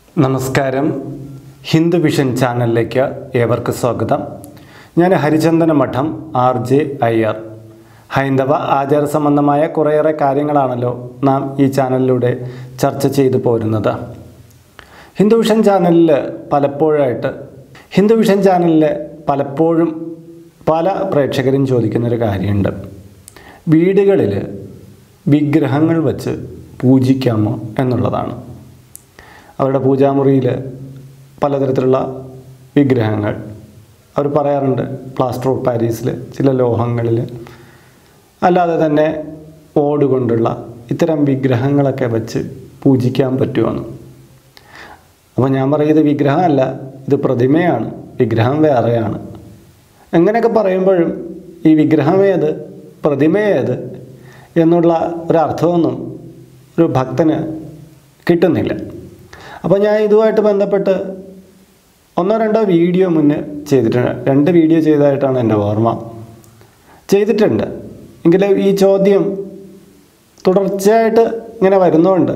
നമസ്കാരം ഹിന്ദു വിഷൻ ചാനലിലേക്ക് ഏവർക്കും സ്വാഗതം ഞാൻ ഹരിചന്ദന മഠം ആർ ജെ അയ്യർ ഹൈന്ദവ ആചാര സംബന്ധമായ കുറേയേറെ കാര്യങ്ങളാണല്ലോ നാം ഈ ചാനലിലൂടെ ചർച്ച ചെയ്തു പോരുന്നത് ഹിന്ദു വിഷൻ ചാനലിൽ പലപ്പോഴായിട്ട് ഹിന്ദു വിഷൻ ചാനലിൽ പലപ്പോഴും പല പ്രേക്ഷകരും ചോദിക്കുന്നൊരു കാര്യമുണ്ട് വീടുകളിൽ വിഗ്രഹങ്ങൾ വച്ച് പൂജിക്കാമോ എന്നുള്ളതാണ് അവരുടെ പൂജാമുറിയിൽ പലതരത്തിലുള്ള വിഗ്രഹങ്ങൾ അവർ പറയാറുണ്ട് പ്ലാസ്റ്റർ ഓഫ് പാരീസിൽ ചില ലോഹങ്ങളിൽ അല്ലാതെ തന്നെ ഓട് കൊണ്ടുള്ള ഇത്തരം വിഗ്രഹങ്ങളൊക്കെ വെച്ച് പൂജിക്കാൻ പറ്റുമെന്ന് അപ്പോൾ ഞാൻ പറയുന്നത് വിഗ്രഹമല്ല ഇത് പ്രതിമയാണ് വിഗ്രഹം വേറെയാണ് എങ്ങനെയൊക്കെ പറയുമ്പോഴും ഈ വിഗ്രഹമേത് പ്രതിമയേത് എന്നുള്ള ഒരർത്ഥമൊന്നും ഒരു ഭക്തന് കിട്ടുന്നില്ല അപ്പോൾ ഞാൻ ഇതുമായിട്ട് ബന്ധപ്പെട്ട് ഒന്നോ രണ്ടോ വീഡിയോ മുന്നേ ചെയ്തിട്ടുണ്ട് രണ്ട് വീഡിയോ ചെയ്തതായിട്ടാണ് എൻ്റെ ഓർമ്മ ചെയ്തിട്ടുണ്ട് എങ്കിലും ഈ ചോദ്യം തുടർച്ചയായിട്ട് ഇങ്ങനെ വരുന്നതുകൊണ്ട്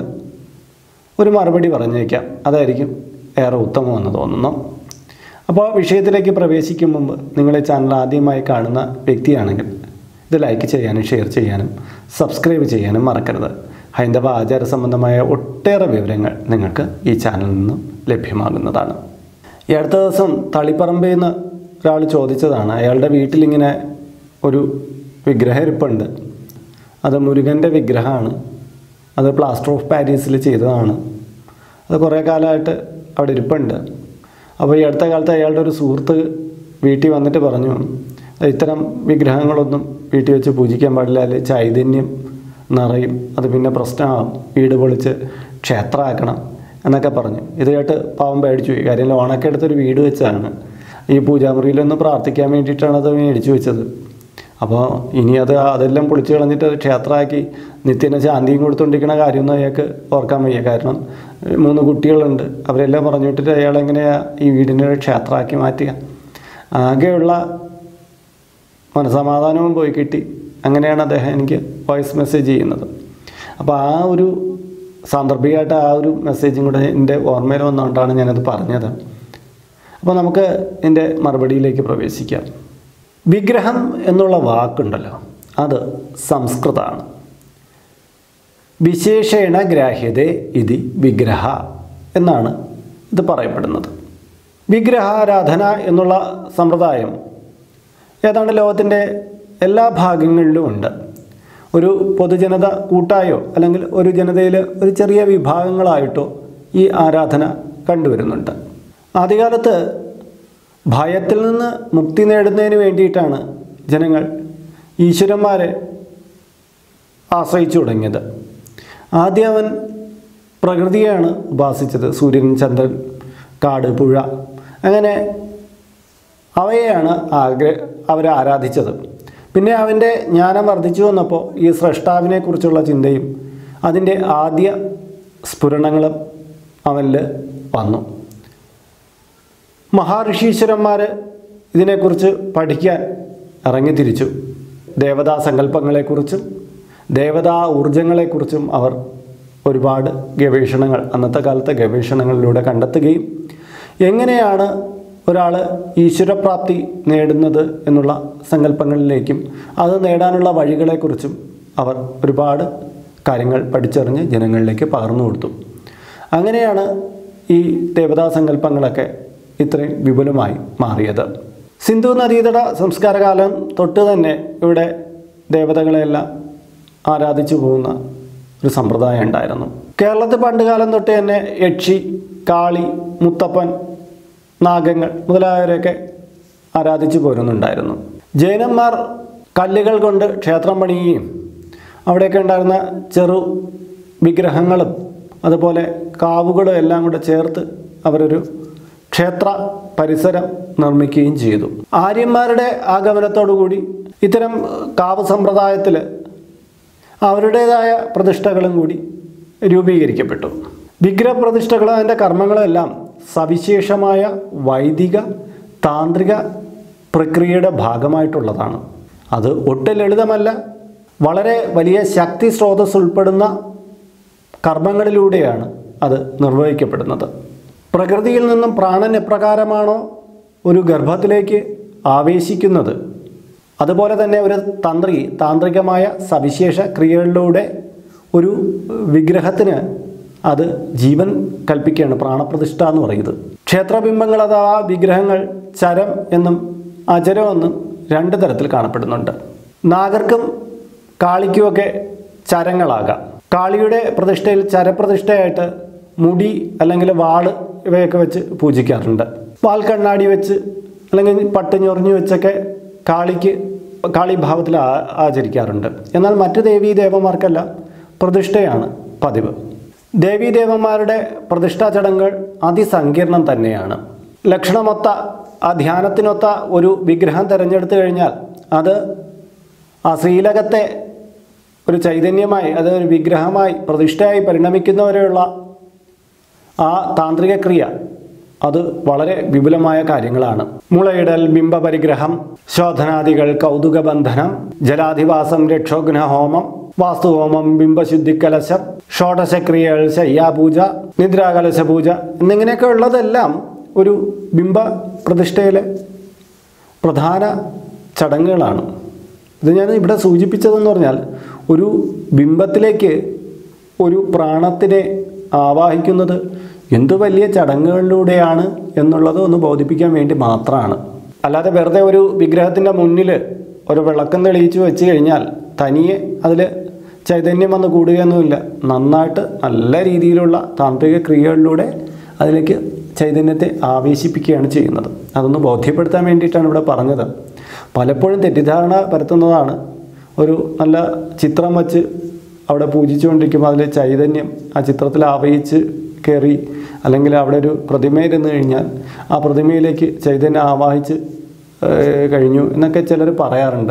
ഒരു മറുപടി പറഞ്ഞേക്കാം അതായിരിക്കും ഏറെ ഉത്തമമെന്ന് തോന്നുന്നു അപ്പോൾ വിഷയത്തിലേക്ക് പ്രവേശിക്കും മുമ്പ് നിങ്ങൾ ഈ ചാനൽ ആദ്യമായി കാണുന്ന വ്യക്തിയാണെങ്കിൽ ഇത് ലൈക്ക് ചെയ്യാനും ഷെയർ ചെയ്യാനും സബ്സ്ക്രൈബ് ചെയ്യാനും മറക്കരുത് ഹൈന്ദവ ആചാര സംബന്ധമായ ഒട്ടേറെ വിവരങ്ങൾ നിങ്ങൾക്ക് ഈ ചാനലിൽ നിന്നും ലഭ്യമാകുന്നതാണ് ഈ അടുത്ത ദിവസം തളിപ്പറമ്പിൽ നിന്ന് ഒരാൾ ചോദിച്ചതാണ് അയാളുടെ വീട്ടിലിങ്ങനെ ഒരു വിഗ്രഹം ഇരിപ്പുണ്ട് അത് മുരുകൻ്റെ വിഗ്രഹമാണ് അത് പ്ലാസ്റ്റർ ഓഫ് പാരീസിൽ ചെയ്തതാണ് അത് കുറേ കാലമായിട്ട് അവിടെ ഇരിപ്പുണ്ട് അപ്പോൾ ഈ അടുത്ത കാലത്ത് അയാളുടെ ഒരു സുഹൃത്ത് വീട്ടിൽ വന്നിട്ട് പറഞ്ഞു ഇത്തരം വിഗ്രഹങ്ങളൊന്നും വീട്ടിൽ വെച്ച് പൂജിക്കാൻ പാടില്ല അല്ലെങ്കിൽ ചൈതന്യം നിറയും അത് പിന്നെ പ്രശ്നമാകും വീട് പൊളിച്ച് ക്ഷേത്രമാക്കണം എന്നൊക്കെ പറഞ്ഞു ഇത് കേട്ട് പാവം പേടിച്ചു പോയി കാര്യം ലോണൊക്കെ എടുത്തൊരു വീട് വെച്ചാണ് ഈ പൂജാമുറിയിലൊന്ന് പ്രാർത്ഥിക്കാൻ വേണ്ടിയിട്ടാണ് അത് മേടിച്ചു വെച്ചത് അപ്പോൾ ഇനി അത് അതെല്ലാം പൊളിച്ച് കളഞ്ഞിട്ട് അത് ക്ഷേത്രമാക്കി നിത്യന ശാന്തിയും കൊടുത്തുകൊണ്ടിരിക്കുന്ന കാര്യമൊന്നും അയാൾക്ക് ഓർക്കാൻ വയ്യ കാരണം ഏഹ്, മൂന്ന് കുട്ടികളുണ്ട് അവരെല്ലാം പറഞ്ഞു വിട്ടിട്ട് അയാൾ എങ്ങനെയാണ് ഈ വീടിനെ ഒരു ക്ഷേത്രമാക്കി മാറ്റുക ആകെയുള്ള മനസമാധാനവും പോയി കിട്ടി അങ്ങനെയാണ് അദ്ദേഹം എനിക്ക് വോയിസ് മെസ്സേജ് ചെയ്യുന്നത് അപ്പോൾ ആ ഒരു സാന്ദർഭികമായിട്ട് ആ ഒരു മെസ്സേജും കൂടെ എൻ്റെ ഓർമ്മയിൽ വന്നുകൊണ്ടാണ് ഞാനത് പറഞ്ഞത് അപ്പോൾ നമുക്ക് എൻ്റെ മറുപടിയിലേക്ക് പ്രവേശിക്കാം വിഗ്രഹം എന്നുള്ള വാക്കുണ്ടല്ലോ അത് സംസ്കൃതമാണ് വിശേഷേണ ഗ്രാഹ്യതേ ഇതി വിഗ്രഹ എന്നാണ് ഇത് പറയപ്പെടുന്നത് വിഗ്രഹാരാധന എന്നുള്ള സമ്പ്രദായം ഏതാണ്ട് ലോകത്തിൻ്റെ എല്ലാ ഭാഗങ്ങളിലും ഉണ്ട് ഒരു പൊതുജനത കൂട്ടായോ അല്ലെങ്കിൽ ഒരു ജനതയിൽ ഒരു ചെറിയ വിഭാഗങ്ങളായിട്ടോ ഈ ആരാധന കണ്ടുവരുന്നുണ്ട് ആദ്യകാലത്ത് ഭയത്തിൽ നിന്ന് മുക്തി നേടുന്നതിന് വേണ്ടിയിട്ടാണ് ജനങ്ങൾ ഈശ്വരന്മാരെ ആശ്രയിച്ചു തുടങ്ങിയത് ആദ്യം അവൻ പ്രകൃതിയെയാണ് ഉപാസിച്ചത് സൂര്യൻ ചന്ദ്രൻ കാട് പുഴ അങ്ങനെ അവയെയാണ് ആഗ്ര അവർ ആരാധിച്ചത് പിന്നെ അവൻ്റെ ജ്ഞാനം വർദ്ധിച്ചു വന്നപ്പോൾ ഈ സ്രഷ്ടാവിനെ കുറിച്ചുള്ള ചിന്തയും അതിൻ്റെ ആദ്യ സ്ഫുരണങ്ങളും അവനിൽ വന്നു മഹാഋഷീശ്വരന്മാർ ഇതിനെക്കുറിച്ച് പഠിക്കാൻ ഇറങ്ങിത്തിരിച്ചു ദേവതാ സങ്കല്പങ്ങളെക്കുറിച്ചും ദേവതാ ഊർജങ്ങളെക്കുറിച്ചും അവർ ഒരുപാട് ഗവേഷണങ്ങൾ അന്നത്തെ കാലത്തെ ഗവേഷണങ്ങളിലൂടെ കണ്ടെത്തുകയും എങ്ങനെയാണ് ഒരാൾ ഈശ്വരപ്രാപ്തി നേടുന്നത് എന്നുള്ള സങ്കല്പങ്ങളിലേക്കും അത് നേടാനുള്ള വഴികളെക്കുറിച്ചും അവർ ഒരുപാട് കാര്യങ്ങൾ പഠിച്ചറിഞ്ഞ് ജനങ്ങളിലേക്ക് പകർന്നു കൊടുത്തു അങ്ങനെയാണ് ഈ ദേവതാ സങ്കല്പങ്ങളൊക്കെ ഇത്രയും വിപുലമായി മാറിയത് സിന്ധു നദീതട സംസ്കാരകാലം തൊട്ട് തന്നെ ഇവിടെ ദേവതകളെല്ലാം ആരാധിച്ചു പോകുന്ന ഒരു സമ്പ്രദായം ഉണ്ടായിരുന്നു കേരളത്തിൽ പണ്ടുകാലം തൊട്ട് തന്നെ യക്ഷി കാളി മുത്തപ്പൻ നാഗങ്ങൾ മുതലായവരെയൊക്കെ ആരാധിച്ചു പോരുന്നുണ്ടായിരുന്നു ജൈനന്മാർ കല്ലുകൾ കൊണ്ട് ക്ഷേത്രം പണിയുകയും അവിടെയൊക്കെ ഉണ്ടായിരുന്ന ചെറു വിഗ്രഹങ്ങളും അതുപോലെ കാവുകളും എല്ലാം കൂടെ ചേർത്ത് അവരൊരു ക്ഷേത്ര പരിസരം നിർമ്മിക്കുകയും ചെയ്തു ആര്യന്മാരുടെ ആഗമനത്തോടുകൂടി ഇത്തരം കാവ് സമ്പ്രദായത്തിൽ അവരുടേതായ പ്രതിഷ്ഠകളും കൂടി രൂപീകരിക്കപ്പെട്ടു വിഗ്രഹപ്രതിഷ്ഠകളും അതിൻ്റെ കർമ്മങ്ങളും എല്ലാം സവിശേഷമായ വൈദിക താന്ത്രിക പ്രക്രിയയുടെ ഭാഗമായിട്ടുള്ളതാണ് അത് ഒട്ടും ലളിതമല്ല വളരെ വലിയ ശക്തി സ്രോതസ് ഉൾപ്പെടുന്ന കർമ്മങ്ങളിലൂടെയാണ് അത് നിർവഹിക്കപ്പെടുന്നത് പ്രകൃതിയിൽ നിന്നും പ്രാണൻ എപ്രകാരമാണോ ഒരു ഗർഭത്തിലേക്ക് ആവേശിക്കുന്നത് അതുപോലെ തന്നെ ഒരു തന്ത്രി താന്ത്രികമായ സവിശേഷ ക്രിയകളിലൂടെ ഒരു വിഗ്രഹത്തിന് അത് ജീവൻ കൽപ്പിക്കുകയാണ് പ്രാണപ്രതിഷ്ഠ എന്ന് പറയുന്നത് ക്ഷേത്രബിംബങ്ങൾ അഥവാ വിഗ്രഹങ്ങൾ ചരം എന്നും അചരം എന്നും രണ്ട് തരത്തിൽ കാണപ്പെടുന്നുണ്ട് നാഗർക്കും കാളിക്കുമൊക്കെ ചരങ്ങളാകാം കാളിയുടെ പ്രതിഷ്ഠയിൽ ചരപ്രതിഷ്ഠയായിട്ട് മുടി അല്ലെങ്കിൽ വാള് ഇവയൊക്കെ വെച്ച് പൂജിക്കാറുണ്ട് വാൽ കണ്ണാടി വെച്ച് അല്ലെങ്കിൽ പട്ട് ഞൊറിഞ്ഞു വെച്ചൊക്കെ കാളിക്ക് കാളിഭാവത്തിൽ ആ- ആചരിക്കാറുണ്ട് എന്നാൽ മറ്റ് ദേവീ ദേവന്മാർക്കെല്ലാം പ്രതിഷ്ഠയാണ് പതിവ് ദേവീദേവന്മാരുടെ പ്രതിഷ്ഠാ ചടങ്ങുകൾ അതിസങ്കീർണം തന്നെയാണ് ലക്ഷണമൊത്ത ആ ധ്യാനത്തിനൊത്ത ഒരു വിഗ്രഹം തിരഞ്ഞെടുത്തു കഴിഞ്ഞാൽ അത് ആ ശ്രീലകത്തെ ഒരു ചൈതന്യമായി അത് ഒരു വിഗ്രഹമായി പ്രതിഷ്ഠയായി പരിണമിക്കുന്നവരെയുള്ള ആ താന്ത്രിക ക്രിയ അത് വളരെ വിപുലമായ കാര്യങ്ങളാണ് മുളയിടൽ ബിംബപരിഗ്രഹം ശോധനാദികൾ കൗതുകബന്ധനം ജലാധിവാസം രക്ഷോഘ്ന ഹോമം വാസ്തുഹോമം ബിംബശുദ്ധിക്കലശം ഷോഡശക്രിയകൾ ശയ്യാപൂജ നിദ്രാകലശ പൂജ എന്നിങ്ങനെയൊക്കെ ഉള്ളതെല്ലാം ഒരു ബിംബ പ്രതിഷ്ഠയിലെ പ്രധാന ചടങ്ങുകളാണ് ഇത് ഞാൻ ഇവിടെ സൂചിപ്പിച്ചതെന്ന് പറഞ്ഞാൽ ഒരു ബിംബത്തിലേക്ക് ഒരു പ്രാണത്തിനെ ആവാഹിക്കുന്നത് എന്തു വലിയ ചടങ്ങുകളിലൂടെയാണ് എന്നുള്ളത് ഒന്ന് ബോധിപ്പിക്കാൻ വേണ്ടി മാത്രമാണ് അല്ലാതെ വെറുതെ ഒരു വിഗ്രഹത്തിൻ്റെ മുന്നിൽ ഒരു വിളക്കം തെളിയിച്ച് വെച്ച് കഴിഞ്ഞാൽ തനിയെ അതിൽ ചൈതന്യം വന്ന് കൂടുകയൊന്നുമില്ല നന്നായിട്ട് നല്ല രീതിയിലുള്ള താന്ത്രിക ക്രിയകളിലൂടെ അതിലേക്ക് ചൈതന്യത്തെ ആവേശിപ്പിക്കുകയാണ് ചെയ്യുന്നത് അതൊന്ന് ബോധ്യപ്പെടുത്താൻ വേണ്ടിയിട്ടാണ് ഇവിടെ പറഞ്ഞത് പലപ്പോഴും തെറ്റിദ്ധാരണ പരത്തുന്നതാണ് ഒരു നല്ല ചിത്രം വച്ച് അവിടെ പൂജിച്ചുകൊണ്ടിരിക്കുമ്പോൾ അതിൽ ചൈതന്യം ആ ചിത്രത്തിൽ ആവഹിച്ച് കയറി അല്ലെങ്കിൽ അവിടെ ഒരു പ്രതിമയിരുന്ന് കഴിഞ്ഞാൽ ആ പ്രതിമയിലേക്ക് ചൈതന്യം ആവാഹിച്ച് ഏഹ്, കഴിഞ്ഞു എന്നൊക്കെ ചിലർ പറയാറുണ്ട്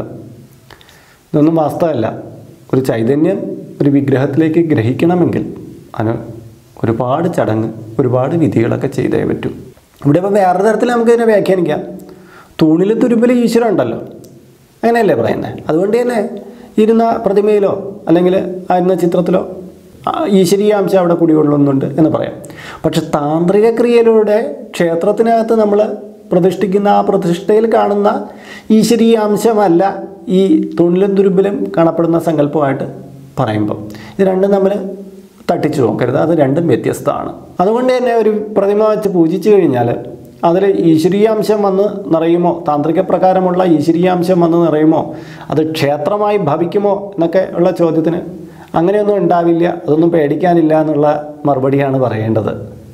ഇതൊന്നും വാസ്തവമല്ല ഒരു ചൈതന്യം ഒരു വിഗ്രഹത്തിലേക്ക് ഗ്രഹിക്കണമെങ്കിൽ അതിന് ഒരുപാട് ചടങ്ങ് ഒരുപാട് വിധികളൊക്കെ ചെയ്തേ പറ്റൂ ഇവിടെ ഇപ്പോൾ വേറെ തരത്തിൽ നമുക്ക് ഇതിനെ വ്യാഖ്യാനിക്കാം തൂണിൽ തുരുമ്പിൽ ഈശ്വരൻ ഉണ്ടല്ലോ അങ്ങനെയല്ലേ പറയുന്നത് അതുകൊണ്ട് തന്നെ ഇരുന്ന പ്രതിമയിലോ അല്ലെങ്കിൽ ആ ഇരുന്ന ചിത്രത്തിലോ ആ ഈശ്വരീയാംശം അവിടെ കുടികൊള്ളുന്നുണ്ട് എന്ന് പറയാം പക്ഷെ താന്ത്രിക ക്രിയയിലൂടെ ക്ഷേത്രത്തിനകത്ത് നമ്മൾ പ്രതിഷ്ഠിക്കുന്ന ആ പ്രതിഷ്ഠയിൽ കാണുന്ന ഈശ്വരീയാംശമല്ല ഈ തുണിലും തുരുമ്പിലും കാണപ്പെടുന്ന സങ്കല്പമായിട്ട് പറയുമ്പം ഇത് രണ്ടും നമ്മൾ തട്ടിച്ചു നോക്കരുത് അത് രണ്ടും വ്യത്യസ്തമാണ് അതുകൊണ്ട് തന്നെ ഒരു പ്രതിമ വെച്ച് പൂജിച്ചു കഴിഞ്ഞാൽ അതിൽ ഈശ്വരീയാംശം വന്ന് നിറയുമോ താന്ത്രിക പ്രകാരമുള്ള ഈശ്വരീയാംശം വന്ന് നിറയുമോ അത് ക്ഷേത്രമായി ഭവിക്കുമോ എന്നൊക്കെ ഉള്ള ചോദ്യത്തിന് അങ്ങനെയൊന്നും ഉണ്ടാവില്ല അതൊന്നും പേടിക്കാനില്ല എന്നുള്ള മറുപടിയാണ് പറയേണ്ടത്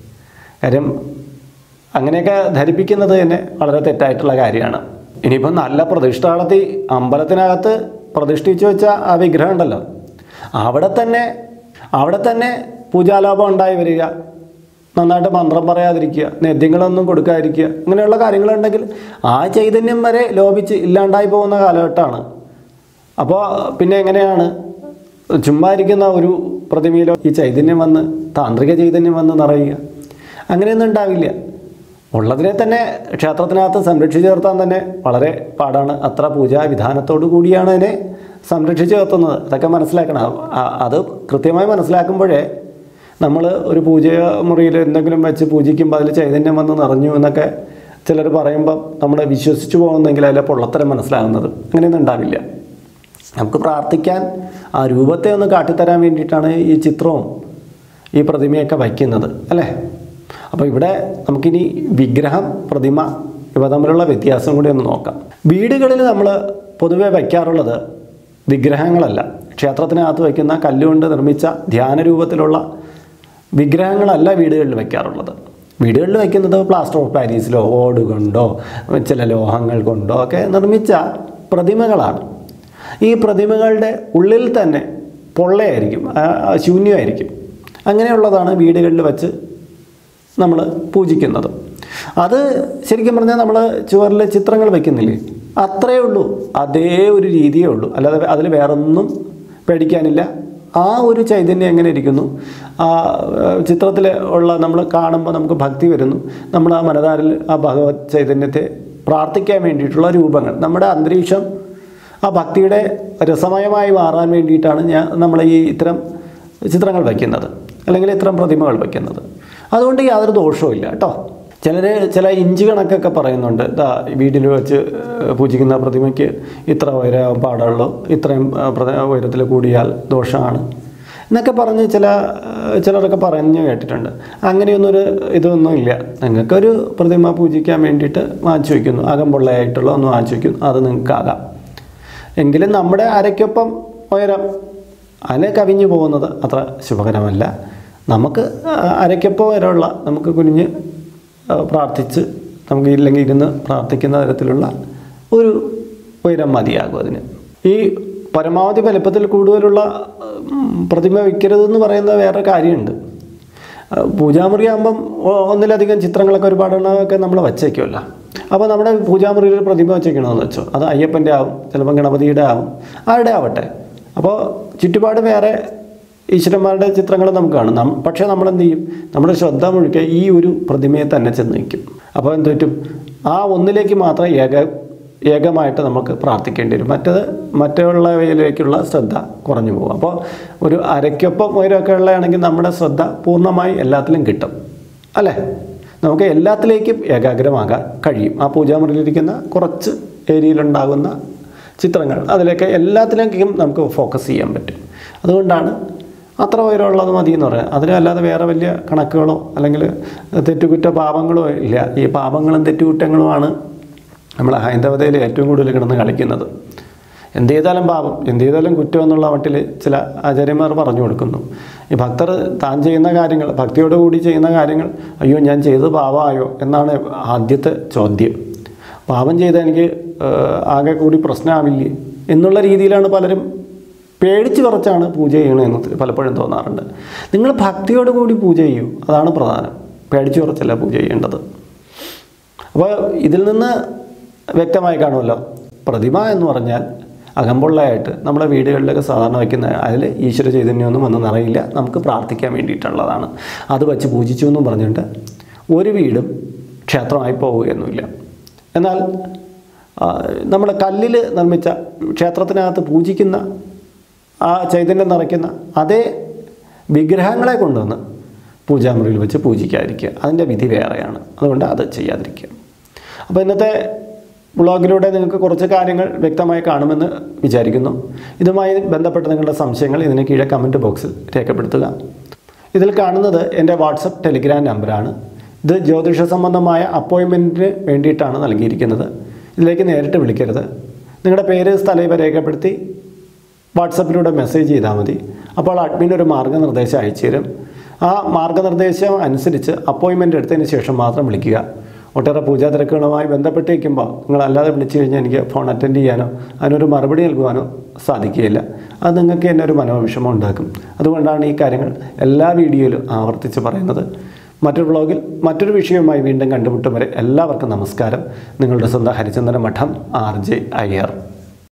കാര്യം അങ്ങനെയൊക്കെ ധരിപ്പിക്കുന്നത് തന്നെ വളരെ തെറ്റായിട്ടുള്ള കാര്യമാണ് ഇനിയിപ്പം നല്ല പ്രതിഷ്ഠ നടത്തി അമ്പലത്തിനകത്ത് പ്രതിഷ്ഠിച്ചു വെച്ച ആ വിഗ്രഹം ഉണ്ടല്ലോ അവിടെ തന്നെ അവിടെ തന്നെ പൂജാലോപം ഉണ്ടായി വരിക നന്നായിട്ട് മന്ത്രം പറയാതിരിക്കുക നേദ്യങ്ങളൊന്നും കൊടുക്കാതിരിക്കുക ഇങ്ങനെയുള്ള കാര്യങ്ങളുണ്ടെങ്കിൽ ആ ചൈതന്യം വരെ ലോപിച്ച് ഇല്ലാണ്ടായി പോകുന്ന കാലഘട്ടമാണ് അപ്പോൾ പിന്നെ എങ്ങനെയാണ് ചുമ്മാ ഇരിക്കുന്ന ഒരു പ്രതിമയിലോ ഈ ചൈതന്യം വന്ന് താന്ത്രിക ചൈതന്യം വന്ന് നിറയുക അങ്ങനെയൊന്നും ഉണ്ടാവില്ല ഉള്ളതിനെ തന്നെ ക്ഷേത്രത്തിനകത്ത് സംരക്ഷിച്ചു നിർത്താൻ തന്നെ വളരെ പാടാണ് അത്ര പൂജാ വിധാനത്തോടു കൂടിയാണ് അതിനെ സംരക്ഷിച്ചു നിർത്തുന്നത് അതൊക്കെ മനസ്സിലാക്കണം അ- അത് കൃത്യമായി മനസ്സിലാക്കുമ്പോഴേ നമ്മൾ ഒരു പൂജ മുറിയിൽ എന്തെങ്കിലും വെച്ച് പൂജിക്കുമ്പോൾ അതിൽ ചൈതന്യം വന്ന് നിറഞ്ഞു എന്നൊക്കെ ചിലർ പറയുമ്പം നമ്മൾ വിശ്വസിച്ചു പോകുന്നെങ്കിൽ അതിലെ പൊള്ളത്തരം മനസ്സിലാകുന്നത് അങ്ങനെയൊന്നും ഉണ്ടാവില്ല നമുക്ക് പ്രാർത്ഥിക്കാൻ ആ രൂപത്തെ ഒന്ന് കാട്ടിത്തരാൻ വേണ്ടിയിട്ടാണ് ഈ ചിത്രവും ഈ പ്രതിമയൊക്കെ വയ്ക്കുന്നത് അല്ലേ അപ്പോൾ ഇവിടെ നമുക്കിനി വിഗ്രഹം പ്രതിമ ഇവ തമ്മിലുള്ള വ്യത്യാസം കൂടി ഒന്ന് നോക്കാം വീടുകളിൽ നമ്മൾ പൊതുവെ വയ്ക്കാറുള്ളത് വിഗ്രഹങ്ങളല്ല ക്ഷേത്രത്തിനകത്ത് വയ്ക്കുന്ന കല്ലുകൊണ്ട് നിർമ്മിച്ച ധ്യാന രൂപത്തിലുള്ള വിഗ്രഹങ്ങളല്ല വീടുകളിൽ വയ്ക്കാറുള്ളത് വീടുകളിൽ വയ്ക്കുന്നത് പ്ലാസ്റ്റർ ഓഫ് പാരീസിലോ ഓട് കൊണ്ടോ ചില ലോഹങ്ങൾ കൊണ്ടോ ഒക്കെ നിർമ്മിച്ച പ്രതിമകളാണ് ഈ പ്രതിമകളുടെ ഉള്ളിൽ തന്നെ പൊള്ളയായിരിക്കും ആ, ആ, ശൂന്യമായിരിക്കും അങ്ങനെയുള്ളതാണ് വീടുകളിൽ വെച്ച് നമ്മൾ പൂജിക്കുന്നത് അത് ശരിക്കും പറഞ്ഞാൽ നമ്മൾ ചുവരിൽ ചിത്രങ്ങൾ വയ്ക്കുന്നില്ലേ അത്രയേ ഉള്ളൂ അതേ ഒരു രീതിയേ ഉള്ളൂ അല്ലാതെ അതിൽ വേറൊന്നും പേടിക്കാനില്ല ആ ഒരു ചൈതന്യം എങ്ങനെ ഇരിക്കുന്നു ആ ചിത്രത്തിൽ ഉള്ള നമ്മൾ കാണുമ്പോൾ നമുക്ക് ഭക്തി വരുന്നു നമ്മൾ ആ മനതാരിൽ ആ ഭഗവത് ചൈതന്യത്തെ പ്രാർത്ഥിക്കാൻ വേണ്ടിയിട്ടുള്ള രൂപങ്ങൾ നമ്മുടെ അന്തരീക്ഷം ആ ഭക്തിയുടെ രസമയമായി മാറാൻ വേണ്ടിയിട്ടാണ് ഞാൻ നമ്മൾ ഈ ഇത്തരം ചിത്രങ്ങൾ വയ്ക്കുന്നത് അല്ലെങ്കിൽ ഇത്തരം പ്രതിമകൾ വയ്ക്കുന്നത് അതുകൊണ്ട് യാതൊരു ദോഷവും ഇല്ല കേട്ടോ ചിലർ ചില ഇഞ്ച് കണക്കൊക്കെ പറയുന്നുണ്ട് ഇതാ വീട്ടിൽ വെച്ച് ഏഹ്, പൂജിക്കുന്ന പ്രതിമയ്ക്ക് ഇത്ര ഉയരം പാടുള്ളൂ ഇത്രയും ഏഹ്, പ്രത- ഉയരത്തിൽ കൂടിയാൽ ദോഷമാണ് എന്നൊക്കെ പറഞ്ഞ് ചില ഏഹ്, ചിലരൊക്കെ പറഞ്ഞു കേട്ടിട്ടുണ്ട് അങ്ങനെയൊന്നൊരു ഇതൊന്നും ഇല്ല നിങ്ങൾക്കൊരു പ്രതിമ പൂജിക്കാൻ വേണ്ടിയിട്ട് വാങ്ങിച്ചു വയ്ക്കുന്നു അകമ്പൊള്ളയായിട്ടുള്ള ഒന്ന് വാങ്ങിച്ചു വയ്ക്കുന്നു അത് നിങ്ങൾക്കാകാം എങ്കിലും നമ്മുടെ അരയ്ക്കൊപ്പം ഉയരം അതിനെ കവിഞ്ഞു പോകുന്നത് അത്ര ശുഭകരമല്ല നമുക്ക് അരയ്ക്കൊപ്പം ഉയരമുള്ള നമുക്ക് കുനിഞ്ഞ് ആ, പ്രാർത്ഥിച്ച് നമുക്ക് ഇല്ലെങ്കിൽ ഇരുന്ന് പ്രാർത്ഥിക്കുന്ന തരത്തിലുള്ള ഒരു ഉയരം മതിയാകും അതിന് ഈ പരമാവധി വലുപ്പത്തിൽ കൂടുതലുള്ള ഉം, പ്രതിമ വയ്ക്കരുതെന്ന് പറയുന്ന വേറെ കാര്യമുണ്ട് ആ, പൂജാമുറി ആകുമ്പം ഒ- ഒന്നിലധികം ചിത്രങ്ങളൊക്കെ ഒരുപാടെണ്ണമൊക്കെ നമ്മൾ വച്ചേക്കുമല്ലോ അപ്പോൾ നമ്മുടെ പൂജാമുറിയിൽ ഒരു പ്രതിമ വച്ചേക്കണമെന്ന് വെച്ചോ അത് അയ്യപ്പൻ്റെ ആവും ചിലപ്പം ഗണപതിയുടെ ആവും ആരുടെ ആവട്ടെ അപ്പോൾ ചുറ്റുപാട് വേറെ ഈശ്വരന്മാരുടെ ചിത്രങ്ങൾ നമുക്ക് കാണും നം പക്ഷേ നമ്മൾ എന്ത് ചെയ്യും നമ്മുടെ ശ്രദ്ധ മുഴുക്കെ ഈ ഒരു പ്രതിമയെ തന്നെ ചെന്ന് നിൽക്കും അപ്പോൾ എന്ത് പറ്റും ആ ഒന്നിലേക്ക് മാത്രം ഏക ഏകമായിട്ട് നമുക്ക് പ്രാർത്ഥിക്കേണ്ടി വരും മറ്റത് മറ്റുള്ളവയിലേക്കുള്ള ശ്രദ്ധ കുറഞ്ഞു പോകും അപ്പോൾ ഒരു അരയ്ക്കൊപ്പം ഉയരമൊക്കെ ഉള്ളതാണെങ്കിൽ നമ്മുടെ ശ്രദ്ധ പൂർണ്ണമായി എല്ലാത്തിലും കിട്ടും അല്ലേ നമുക്ക് എല്ലാത്തിലേക്കും ഏകാഗ്രമാകാൻ കഴിയും ആ പൂജാമുറിയിലിരിക്കുന്ന കുറച്ച് ഏരിയയിലുണ്ടാകുന്ന ചിത്രങ്ങൾ അതിലേക്ക് എല്ലാത്തിലേക്കും നമുക്ക് ഫോക്കസ് ചെയ്യാൻ പറ്റും അതുകൊണ്ടാണ് അത്ര ഉയരമുള്ളത് മതി എന്ന് പറയുന്നത് അതിനല്ലാതെ വേറെ വലിയ കണക്കുകളോ അല്ലെങ്കിൽ തെറ്റുകുറ്റ പാപങ്ങളോ ഇല്ല ഈ പാപങ്ങളും തെറ്റുകുറ്റങ്ങളുമാണ് നമ്മളെ ഹൈന്ദവതയിൽ ഏറ്റവും കൂടുതൽ കിടന്ന് കളിക്കുന്നത് എന്ത് ചെയ്താലും പാപം എന്ത് ചെയ്താലും കുറ്റം എന്നുള്ള മട്ടിൽ ചില ആചാര്യന്മാർ പറഞ്ഞു കൊടുക്കുന്നു ഈ ഭക്തർ താൻ ചെയ്യുന്ന കാര്യങ്ങൾ ഭക്തിയോടുകൂടി ചെയ്യുന്ന കാര്യങ്ങൾ അയ്യോ ഞാൻ ചെയ്തത് പാപമായോ എന്നാണ് ആദ്യത്തെ ചോദ്യം പാപം ചെയ്ത എനിക്ക് ഏഹ്, ആകെ കൂടി പ്രശ്നമാവില്ലേ എന്നുള്ള രീതിയിലാണ് പലരും പേടിച്ച് കുറച്ചാണ് പൂജ ചെയ്യണമെന്ന് പലപ്പോഴും തോന്നാറുണ്ട് നിങ്ങൾ ഭക്തിയോട് കൂടി പൂജ ചെയ്യൂ അതാണ് പ്രധാനം പേടിച്ച് കുറച്ചല്ല പൂജ ചെയ്യേണ്ടത് അപ്പോൾ ഇതിൽ നിന്ന് വ്യക്തമായി കാണുമല്ലോ പ്രതിമ എന്ന് പറഞ്ഞാൽ അകമ്പൊള്ളയായിട്ട് നമ്മുടെ വീടുകളിലൊക്കെ സാധാരണ വയ്ക്കുന്ന അതിൽ ഈശ്വര ചൈതന്യമൊന്നും വന്ന് നിറയില്ല നമുക്ക് പ്രാർത്ഥിക്കാൻ വേണ്ടിയിട്ടുള്ളതാണ് അത് വച്ച് പൂജിച്ചു എന്നും പറഞ്ഞിട്ട് ഒരു വീടും ക്ഷേത്രമായി പോവുകയൊന്നുമില്ല എന്നാൽ ആ, നമ്മുടെ കല്ലിൽ നിർമ്മിച്ച ക്ഷേത്രത്തിനകത്ത് പൂജിക്കുന്ന ആ ചൈതന്യം നിറയ്ക്കുന്ന അതേ വിഗ്രഹങ്ങളെ കൊണ്ടുവന്ന് പൂജാമുറിയിൽ വെച്ച് പൂജിക്കാതിരിക്കുക അതിൻ്റെ വിധി വേറെയാണ് അതുകൊണ്ട് അത് ചെയ്യാതിരിക്കുക അപ്പോൾ ഇന്നത്തെ ബ്ലോഗിലൂടെ നിങ്ങൾക്ക് കുറച്ച് കാര്യങ്ങൾ വ്യക്തമായി കാണുമെന്ന് വിചാരിക്കുന്നു ഇതുമായി ബന്ധപ്പെട്ട നിങ്ങളുടെ സംശയങ്ങൾ ഇതിന് കീഴെ കമൻറ്റ് ബോക്സിൽ രേഖപ്പെടുത്തുക ഇതിൽ കാണുന്നത് എൻ്റെ വാട്സപ്പ് ടെലിഗ്രാം നമ്പറാണ് ഇത് ജ്യോതിഷ സംബന്ധമായ അപ്പോയിൻമെൻറ്റിന് വേണ്ടിയിട്ടാണ് നൽകിയിരിക്കുന്നത് ഇതിലേക്ക് നേരിട്ട് വിളിക്കരുത് നിങ്ങളുടെ പേര് സ്ഥലം ഇവ രേഖപ്പെടുത്തി വാട്സപ്പിലൂടെ മെസ്സേജ് ചെയ്താൽ മതി അപ്പോൾ അഡ്മിൻ ഒരു മാർഗ്ഗനിർദ്ദേശം അയച്ചു തരും ആ മാർഗ്ഗനിർദ്ദേശം അനുസരിച്ച് അപ്പോയിൻമെൻ്റ് എടുത്തതിന് ശേഷം മാത്രം വിളിക്കുക ഒട്ടേറെ പൂജാ തിരക്കുകളുമായി ബന്ധപ്പെട്ടിരിക്കുമ്പോൾ നിങ്ങൾ അല്ലാതെ വിളിച്ചു കഴിഞ്ഞാൽ എനിക്ക് ഫോൺ അറ്റൻഡ് ചെയ്യാനോ അതിനൊരു മറുപടി നൽകുവാനോ സാധിക്കുകയില്ല അത് നിങ്ങൾക്ക് തന്നെ ഒരു മനോവിഷമം ഉണ്ടാക്കും അതുകൊണ്ടാണ് ഈ കാര്യങ്ങൾ എല്ലാ വീഡിയോയിലും ആവർത്തിച്ച് പറയുന്നത് മറ്റൊരു വ്ളോഗിൽ മറ്റൊരു വിഷയവുമായി വീണ്ടും കണ്ടുമുട്ടും വരെ എല്ലാവർക്കും നമസ്കാരം നിങ്ങളുടെ സ്വന്തം ഹരിചന്ദന മഠം ആർ ജെ അയ്യർ